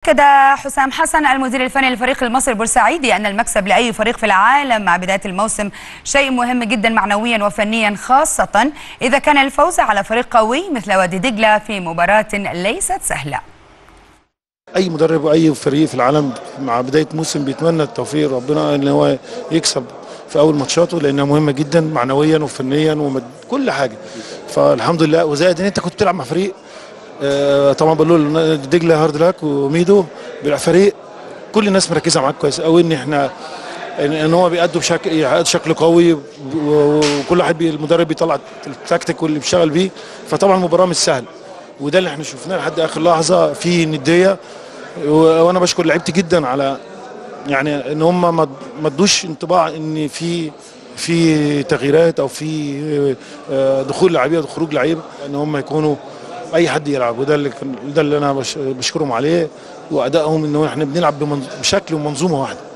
أكد حسام حسن المدير الفني للفريق المصري البورسعيدي أن المكسب لأي فريق في العالم مع بداية الموسم شيء مهم جدا معنويا وفنيا خاصة إذا كان الفوز على فريق قوي مثل وادي دجلة في مباراة ليست سهلة اي مدرب واي فريق في العالم مع بدايه موسم بيتمنى التوفيق ربنا ان هو يكسب في اول ماتشاته لانها مهمه جدا معنويا وفنيا وكل حاجه فالحمد لله وزائد ان انت كنت بتلعب مع فريق آه، طبعا بقول له دجله هارد لاك وميدو فريق كل الناس مركزه معاك كويس قوي ان احنا ان إن هو بيأدوا بشكل شكل قوي وكل واحد بي المدرب بيطلع التكتيك واللي بيشتغل بيه فطبعا المباراه مش سهله وده اللي احنا شفناه لحد اخر لحظه في نديه و- وانا بشكر لعيبتي جدا على يعني ان هم ما ما ادوش انطباع ان في في تغييرات او في آه، دخول لعيبه وخروج لعيبه ان هم يكونوا اي حد يلعب وده اللي كان- ده اللي انا بش- بشكرهم عليه وادائهم ان احنا بنلعب بمن- بشكل ومنظومه واحده